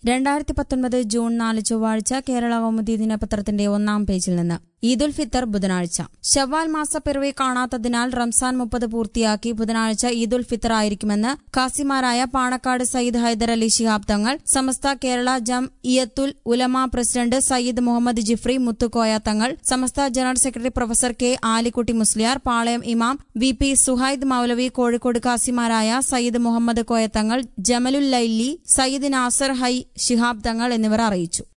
രണ്ടായിരത്തി പത്തൊൻപത് ജൂൺ നാല് ചൊവ്വാഴ്ച കേരള കൗമുദി ദിനപത്രത്തിന്റെ ഒന്നാം പേജിൽ നിന്ന് ഈദുൽ ഫിത്തർ ബുധനാഴ്ച ഷവ്വാൽ മാസപ്പിറവി കാണാത്തതിനാൽ റംസാൻ മുപ്പത് പൂർത്തിയാക്കി ബുധനാഴ്ച ഈദുൽ ഫിത്തർ ആയിരിക്കുമെന്ന് ഖാസിമാരായ പാണക്കാട് സയ്യിദ് ഹൈദർ അലി ശിഹാബ് തങ്ങൾ Samastha Kerala Jamiyyathul Ulama president Sayyid Muhammad Jifri Muthukoya Thangal Samastha general secretary professor K Alikutty Musliyar Palayam ഇമാം വി പി സുഹൈദ് മൌലവി കോഴിക്കോട് ഖാസിമാരായ സയ്യിദ് മുഹമ്മദ് കോയ തങ്ങൾ ജമലുൽ ലൈലി സയ്യിദ് നാസർ ഹൈ ശിഹാബ് തങ്ങൾ എന്നിവർ അറിയിച്ചു